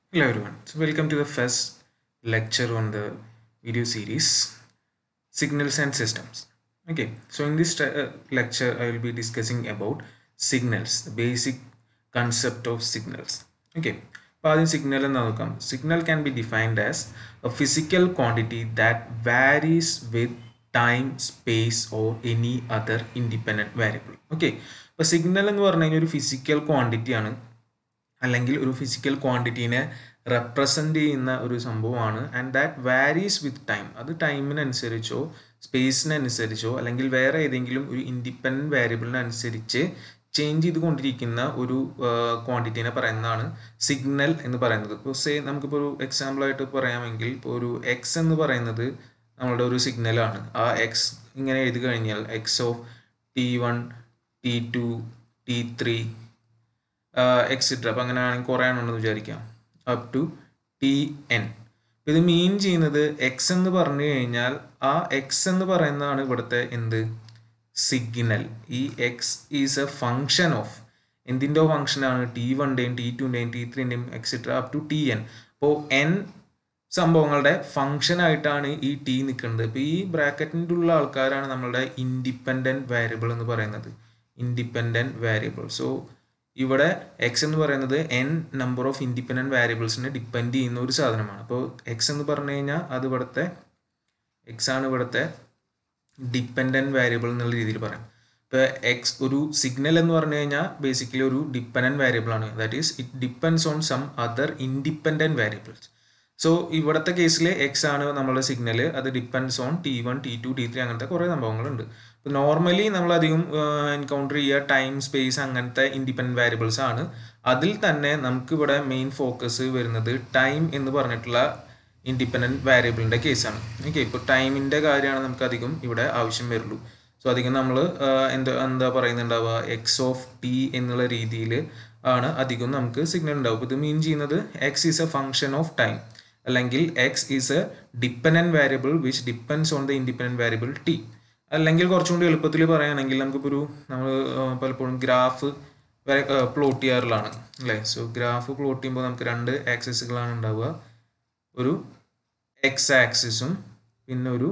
Hello everyone. So welcome to the first lecture on the video series Signals and Systems. Okay, so in this uh, lecture I will be discussing about signals, the basic concept of signals. Okay, അപ്പോൾ ആദ്യം signal എന്ന് നോക്കാം signal can be defined as a physical quantity that varies with time space or any other independent variable okay അപ്പോൾ signal എന്ന് പറഞ്ഞു കഴിഞ്ഞാൽ ഒരു physical quantity ആണ് അല്ലെങ്കിൽ ഒരു ഫിസിക്കൽ ക്വാണ്ടിറ്റീനെ റെപ്രസെൻ്റ് ചെയ്യുന്ന ഒരു സംഭവമാണ് and that varies with time അത് ടൈമിനനുസരിച്ചോ സ്പേസിനനുസരിച്ചോ അല്ലെങ്കിൽ വേറെ ഏതെങ്കിലും ഒരു ഇൻഡിപെൻഡൻറ്റ് വേരിയബിളിനനുസരിച്ച് ചേഞ്ച് ചെയ്തുകൊണ്ടിരിക്കുന്ന ഒരു ക്വാണ്ടിറ്റീനെ പറയുന്നതാണ് സിഗ്നൽ എന്ന് പറയുന്നത് ഇപ്പോൾ സേ നമുക്കിപ്പോൾ ഒരു എക്സാമ്പിളായിട്ട് പറയാമെങ്കിൽ ഇപ്പോൾ ഒരു എക്സ് എന്ന് പറയുന്നത് നമ്മളുടെ ഒരു സിഗ്നലാണ് ആ എക്സ് ഇങ്ങനെ എഴുതി കഴിഞ്ഞാൽ X of T one T two T three etcetera അപ്പം അങ്ങനെ ആണെങ്കിൽ കുറേ ആണെന്ന് വിചാരിക്കാം അപ് ടു ടി എൻ ഇത് മീൻ ചെയ്യുന്നത് എക്സ് എന്ന് പറഞ്ഞു കഴിഞ്ഞാൽ ആ എക്സ് എന്ന് പറയുന്നതാണ് ഇവിടുത്തെ എന്ത് സിഗ്നൽ ഈ X is a function of എന്തിൻ്റെ ഫങ്ഷനാണ് ടി വണ്ണിൻ്റെയും ടി ടുൻ്റെയും ടി ത്രീൻ്റെയും etcetera up to T N അപ്പോൾ എൻ സംഭവങ്ങളുടെ ഫങ്ഷൻ ആയിട്ടാണ് ഈ ടി നിൽക്കുന്നത് ഇപ്പോൾ ഈ ബ്രാക്കറ്റിൻ്റെ ഉള്ള ആൾക്കാരാണ് നമ്മളുടെ ഇൻഡിപെൻഡൻറ്റ് വേരിയബിൾ എന്ന് പറയുന്നത് ഇൻഡിപെൻഡൻറ്റ് വേരിയബിൾ സോ ഇവിടെ എക്സ് എന്ന് പറയുന്നത് എൻ നമ്പർ ഓഫ് ഇൻഡിപെൻഡൻറ്റ് വേരിയബിൾസിനെ ഡിപ്പെൻഡ് ചെയ്യുന്ന ഒരു സാധനമാണ് അപ്പോൾ എക്സ് എന്ന് പറഞ്ഞു കഴിഞ്ഞാൽ അത് ഇവിടുത്തെ എക്സ് ആണ് ഇവിടുത്തെ ഡിപ്പെൻഡൻറ്റ് വേരിയബിൾ എന്നുള്ള രീതിയിൽ പറയാം ഇപ്പോൾ എക്സ് ഒരു സിഗ്നൽ എന്ന് പറഞ്ഞു കഴിഞ്ഞാൽ ബേസിക്കലി ഒരു ഡിപ്പെൻഡൻറ്റ് വേരിയബിൾ ആണ് that is it depends on some other independent variables so ഇവിടുത്തെ കേസിൽ എക്സ് ആണ് നമ്മളുടെ സിഗ്നൽ അത് depends on T one T two T three അങ്ങനത്തെ കുറേ സംഭവങ്ങളുണ്ട് ഇപ്പോൾ നോർമലി നമ്മൾ അധികം എൻകൗണ്ടർ ചെയ്യുക ടൈം സ്പേസ് അങ്ങനത്തെ ഇൻഡിപെൻഡൻറ്റ് വേരിയബിൾസ് ആണ് അതിൽ തന്നെ നമുക്ക് ഇവിടെ മെയിൻ ഫോക്കസ് വരുന്നത് ടൈം എന്ന് പറഞ്ഞിട്ടുള്ള ഇൻഡിപെൻഡൻറ്റ് വേരിയബിളിൻ്റെ കേസാണ് ഓക്കെ ഇപ്പോൾ ടൈമിൻ്റെ കാര്യമാണ് നമുക്ക് അധികം ഇവിടെ ആവശ്യം വരുള്ളൂ സോ അധികം നമ്മൾ എന്താ എന്താ പറയുന്നുണ്ടാവുക എക്സ് ഓഫ് ടി എന്നുള്ള രീതിയിൽ ആണ് അധികം നമുക്ക് സിഗ്നൽ ഉണ്ടാവും ഇത് മീൻ ചെയ്യുന്നത് X is a function of time അല്ലെങ്കിൽ X is a dependent variable which depends on the independent variable T അല്ലെങ്കിൽ കുറച്ചും കൂടി എളുപ്പത്തിൽ പറയുകയാണെങ്കിൽ നമുക്കിപ്പോൾ ഒരു നമ്മൾ പലപ്പോഴും ഗ്രാഫ് വരെ പ്ലോട്ട് ചെയ്യാറുള്ളതാണ് അല്ലേ സോ ഗ്രാഫ് പ്ലോട്ട് ചെയ്യുമ്പോൾ നമുക്ക് രണ്ട് ആക്സസുകളാണ് ഉണ്ടാവുക ഒരു എക്സ് ആക്സിസും പിന്നെ ഒരു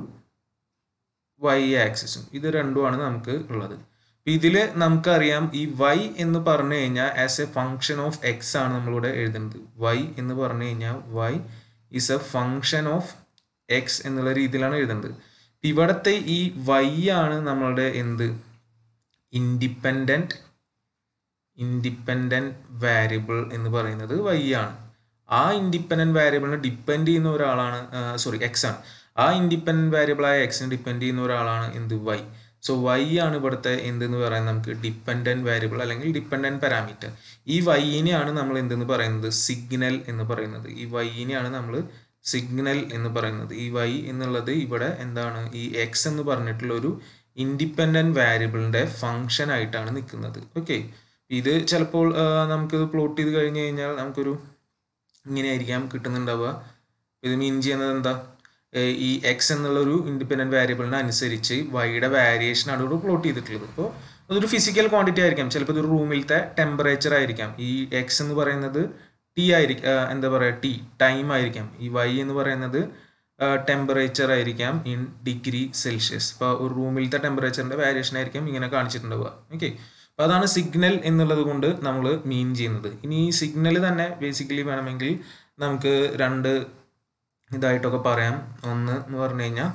വൈ ആക്സിസും ഇത് രണ്ടുമാണ് നമുക്ക് ഉള്ളത് ഇതിൽ നമുക്കറിയാം ഈ വൈ എന്ന് പറഞ്ഞു കഴിഞ്ഞാൽ as a function of X ആണ് നമ്മളിവിടെ എഴുതുന്നത് വൈ എന്ന് പറഞ്ഞു കഴിഞ്ഞാൽ Y is a function of X എന്നുള്ള രീതിയിലാണ് എഴുതുന്നത് ഇവിടത്തെ ഈ വൈ ആണ് നമ്മളുടെ എന്ത് ഇൻഡിപെൻഡൻറ്റ് ഇൻഡിപെൻഡൻറ്റ് വാരിയബിൾ എന്ന് പറയുന്നത് വൈ ആണ് ആ ഇൻഡിപെൻഡൻറ്റ് വാരിയബിളിനെ ഡിപ്പെൻഡ് ചെയ്യുന്ന ഒരാളാണ് സോറി എക്സ് ആണ് ആ ഇൻഡിപെൻഡൻറ്റ് വാരിയബിളായ എക്സിനെ ഡിപ്പെൻഡ് ചെയ്യുന്ന ഒരാളാണ് എന്ത് വൈ സോ വൈ ആണ് ഇവിടുത്തെ എന്തെന്ന് പറയുന്നത് നമുക്ക് ഡിപ്പെൻഡൻറ്റ് വാരിയബിൾ അല്ലെങ്കിൽ ഡിപ്പെൻഡൻറ്റ് പാരാമീറ്റർ ഈ വൈനെയാണ് നമ്മൾ എന്തെന്ന് പറയുന്നത് സിഗ്നൽ എന്ന് പറയുന്നത് ഈ വൈനെയാണ് നമ്മൾ സിഗ്നൽ എന്ന് പറയുന്നത് ഈ വൈ എന്നുള്ളത് ഇവിടെ എന്താണ് ഈ എക്സ് എന്ന് പറഞ്ഞിട്ടുള്ള ഒരു ഇൻഡിപെൻഡൻറ്റ് വാരിയബിളിൻ്റെ ഫങ്ഷൻ ആയിട്ടാണ് നിൽക്കുന്നത് ഓക്കെ ഇത് ചിലപ്പോൾ നമുക്കിത് പ്ലോട്ട് ചെയ്ത് കഴിഞ്ഞ് കഴിഞ്ഞാൽ നമുക്കൊരു ഇങ്ങനെയായിരിക്കാം കിട്ടുന്നുണ്ടാവുക ഇത് മീൻ ചെയ്യുന്നത് എന്താ ഈ എക്സ് എന്നുള്ള ഒരു ഇൻഡിപെൻഡൻറ്റ് വേരിയബിളിന് അനുസരിച്ച് വൈയുടെ വാരിയേഷൻ ആണ് ഇവിടെ പ്ലോട്ട് ചെയ്തിട്ടുള്ളത് അപ്പോൾ അതൊരു ഫിസിക്കൽ ക്വാണ്ടിറ്റി ആയിരിക്കാം ചിലപ്പോൾ ഇതൊരു റൂമിലത്തെ ടെമ്പറേച്ചർ ആയിരിക്കാം ഈ എക്സ് എന്ന് പറയുന്നത് ടി ആയിരിക്കും എന്താ പറയുക ടി ടൈം ആയിരിക്കാം ഈ വൈ എന്ന് പറയുന്നത് ടെമ്പറേച്ചർ ആയിരിക്കാം ഇൻ ഡിഗ്രി സെൽഷ്യസ് ഇപ്പോൾ ഒരു റൂമിലത്തെ ടെമ്പറേച്ചറിൻ്റെ വാരിയേഷൻ ആയിരിക്കും ഇങ്ങനെ കാണിച്ചിട്ടുണ്ടാവുക ഓക്കെ അപ്പോൾ അതാണ് സിഗ്നൽ എന്നുള്ളത് കൊണ്ട് നമ്മൾ മീൻ ചെയ്യുന്നത് ഇനി ഈ സിഗ്നൽ തന്നെ ബേസിക്കലി വേണമെങ്കിൽ നമുക്ക് രണ്ട് ഇതായിട്ടൊക്കെ പറയാം ഒന്ന് എന്ന് പറഞ്ഞു കഴിഞ്ഞാൽ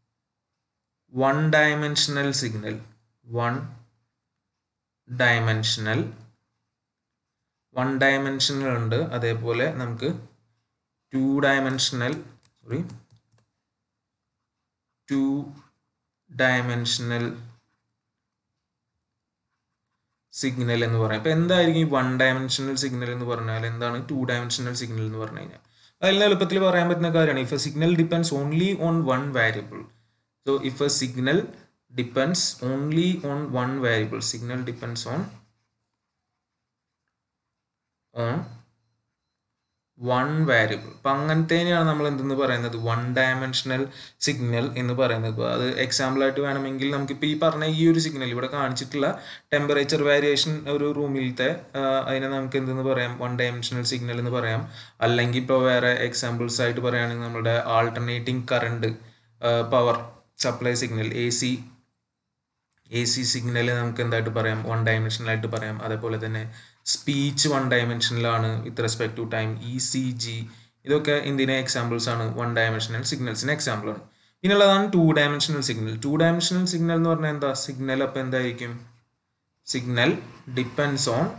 one dimensional signal one dimensional one dimensional ഉണ്ട് അതേപോലെ നമുക്ക് two dimensional sorry two dimensional signal എന്ന് പറയാം ഇപ്പം എന്തായിരിക്കും ഈ വൺ ഡയമെൻഷനൽ സിഗ്നൽ എന്ന് പറഞ്ഞാൽ എന്താണ് ടു ഡയമെൻഷനൽ സിഗ്നൽ എന്ന് പറഞ്ഞു കഴിഞ്ഞാൽ അതിൽ എളുപ്പത്തിൽ പറയാൻ പറ്റുന്ന കാര്യമാണ് if a signal depends only on one variable so if a signal depends only on one variable signal depends on on one variable അപ്പം അങ്ങനത്തേനെയാണ് നമ്മൾ എന്തെന്ന് പറയുന്നത് വൺ ഡയമെൻഷണൽ സിഗ്നൽ എന്ന് പറയുന്നത് ഇപ്പോൾ അത് എക്സാമ്പിളായിട്ട് വേണമെങ്കിൽ നമുക്കിപ്പോൾ ഈ പറഞ്ഞ ഈ ഒരു സിഗ്നൽ ഇവിടെ കാണിച്ചിട്ടുള്ള ടെമ്പറേച്ചർ വേരിയേഷൻ ഒരു റൂമിലത്തെ അതിനെ നമുക്ക് എന്തെന്ന് പറയാം വൺ ഡയമെൻഷണൽ സിഗ്നൽ എന്ന് പറയാം അല്ലെങ്കിൽ ഇപ്പോൾ വേറെ എക്സാമ്പിൾസ് ആയിട്ട് പറയുകയാണെങ്കിൽ നമ്മുടെ alternating current power supply signal A C A C signal നമുക്ക് എന്തായിട്ട് പറയാം വൺ ഡയമെൻഷനലായിട്ട് പറയാം അതേപോലെ തന്നെ സ്പീച്ച് വൺ ഡയമെൻഷനിലാണ് with respect to time E C G ഇതൊക്കെ എന്തിനെ എക്സാമ്പിൾസ് ആണ് വൺ ഡയമെൻഷണൽ സിഗ്നൽസിന് എക്സാമ്പിൾ ആണ് പിന്നുള്ളതാണ് two dimensional signal two dimensional signal എന്ന് പറഞ്ഞാൽ എന്താ സിഗ്നൽ അപ്പോൾ എന്തായിരിക്കും signal depends on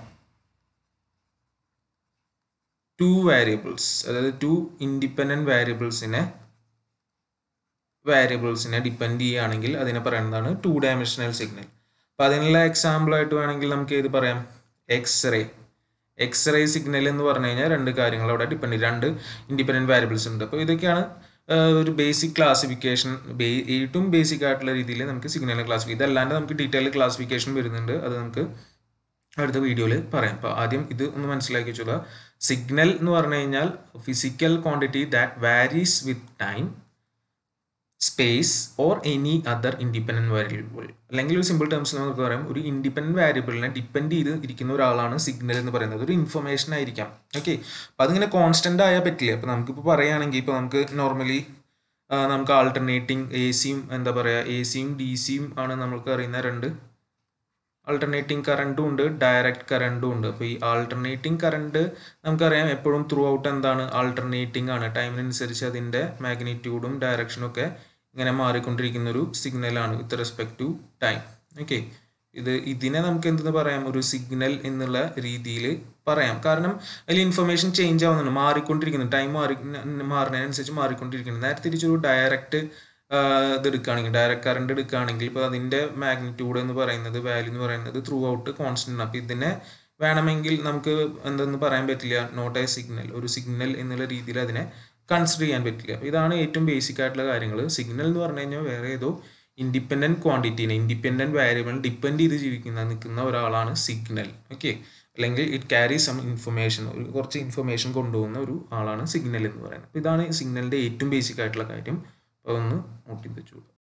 two variables അതായത് ടു ഇൻഡിപെൻഡൻറ്റ് വാരിയബിൾസിനെ വാരിയബിൾസിനെ ഡിപ്പെൻഡ് ചെയ്യുകയാണെങ്കിൽ അതിനെ പറയുന്നതാണ് ടു ഡയമെൻഷണൽ സിഗ്നൽ അപ്പോൾ അതിനുള്ള എക്സാമ്പിൾ ആയിട്ട് വേണമെങ്കിൽ നമുക്ക് ഏത് പറയാം എക്സ്റേ എക്സ്റേ സിഗ്നൽ എന്ന് പറഞ്ഞു കഴിഞ്ഞാൽ രണ്ട് കാര്യങ്ങൾ അവിടെ ഡിപ്പെൻഡ് ചെയ്യും രണ്ട് ഇൻഡിപെൻഡൻറ്റ് വാരിയബിൾസ് ഉണ്ട് അപ്പോൾ ഇതൊക്കെയാണ് ഒരു ബേസിക് ക്ലാസിഫിക്കേഷൻ ഏറ്റവും ബേസിക് ആയിട്ടുള്ള രീതിയിൽ നമുക്ക് സിഗ്നലിനെ ക്ലാസിഫൈ ഇതല്ലാണ്ട് നമുക്ക് ഡീറ്റെയിൽ ക്ലാസിഫിക്കേഷൻ വരുന്നുണ്ട് അത് നമുക്ക് അടുത്ത വീഡിയോയിൽ പറയാം അപ്പോൾ ആദ്യം ഇത് ഒന്ന് മനസ്സിലാക്കി വെച്ചോളൂ സിഗ്നൽ എന്ന് പറഞ്ഞു കഴിഞ്ഞാൽ physical quantity that varies with time space or any other independent variable അല്ലെങ്കിൽ ഒരു സിമ്പിൾ ടേംസ് നമുക്ക് പറയാം ഒരു ഇൻഡിപെൻഡൻറ്റ് വേരിയബിളിനെ ഡിപ്പെൻഡ് ചെയ്ത് ഇരിക്കുന്ന ഒരാളാണ് സിഗ്നൽ എന്ന് പറയുന്നത് ഒരു ഇൻഫർമേഷൻ ആയിരിക്കാം ഓക്കെ അപ്പോൾ അതിങ്ങനെ കോൺസ്റ്റൻ്റ് ആയാൽ പറ്റില്ല അപ്പോൾ നമുക്കിപ്പോൾ പറയുകയാണെങ്കിൽ ഇപ്പോൾ നമുക്ക് നോർമലി നമുക്ക് ആൾട്ടർനേറ്റിംഗ് എ സിയും എന്താ പറയുക എ സിയും ഡി സിയും ആണ് നമുക്ക് അറിയുന്ന രണ്ട് ആൾട്ടർനേറ്റിംഗ് കറണ്ടും ഉണ്ട് ഡയറക്റ്റ് കറണ്ടും ഉണ്ട് അപ്പോൾ ഈ ആൾട്ടർനേറ്റിംഗ് കറണ്ട് നമുക്കറിയാം എപ്പോഴും ത്രൂ ഔട്ട് എന്താണ് ആൾട്ടർനേറ്റിംഗ് ആണ് ടൈമിനനുസരിച്ച് അതിൻ്റെ മാഗ്നിറ്റ്യൂഡും ഡയറക്ഷനും ഒക്കെ ഇങ്ങനെ മാറിക്കൊണ്ടിരിക്കുന്ന ഒരു സിഗ്നലാണ് with respect to time okay ഇത് ഇതിനെ നമുക്ക് എന്തെന്ന് പറയാം ഒരു സിഗ്നൽ എന്നുള്ള രീതിയിൽ പറയാം കാരണം അതിൽ ഇൻഫർമേഷൻ ചേഞ്ച് ആവുന്നുണ്ട് മാറിക്കൊണ്ടിരിക്കുന്നു ടൈം മാറി മാറുന്നതിനനുസരിച്ച് മാറിക്കൊണ്ടിരിക്കുന്നു നേരെ തിരിച്ചൊരു ഡയറക്റ്റ് ഇത് എടുക്കുകയാണെങ്കിൽ ഡയറക്റ്റ് കറണ്ട് എടുക്കുകയാണെങ്കിൽ ഇപ്പോൾ അതിൻ്റെ മാഗ്നിറ്റ്യൂഡ് എന്ന് പറയുന്നത് വാല്യൂ എന്ന് പറയുന്നത് ത്രൂ ഔട്ട് കോൺസ്റ്റൻ്റ് ആണ് അപ്പോൾ ഇതിനെ വേണമെങ്കിൽ നമുക്ക് എന്തെന്ന് പറയാൻ പറ്റില്ല നോട്ട് എ സിഗ്നൽ ഒരു സിഗ്നൽ എന്നുള്ള രീതിയിൽ അതിനെ കൺസിഡർ ചെയ്യാൻ പറ്റില്ല അപ്പോൾ ഇതാണ് ഏറ്റവും ബേസിക് ആയിട്ടുള്ള കാര്യങ്ങൾ സിഗ്നൽ എന്ന് പറഞ്ഞു കഴിഞ്ഞാൽ വേറെ ഏതോ ഇൻഡിപെൻഡൻറ്റ് ക്വാണ്ടിറ്റീനെ ഇൻഡിപെൻഡൻറ്റ് വാരിയബിൾ ഡിപ്പെൻഡ് ചെയ്ത് ജീവിക്കുന്ന നിൽക്കുന്ന ഒരാളാണ് സിഗ്നൽ ഓക്കെ അല്ലെങ്കിൽ ഇറ്റ് ക്യാരി സം ഇൻഫർമേഷൻ ഒരു കുറച്ച് ഇൻഫർമേഷൻ കൊണ്ടുപോകുന്ന ഒരു ആളാണ് സിഗ്നൽ എന്ന് പറയുന്നത് അപ്പോൾ ഇതാണ് സിഗ്നലിൻ്റെ ഏറ്റവും ബേസിക് ആയിട്ടുള്ള കാര്യം അപ്പോൾ ഒന്ന് നോട്ട് ചെയ്ത് വെച്ചു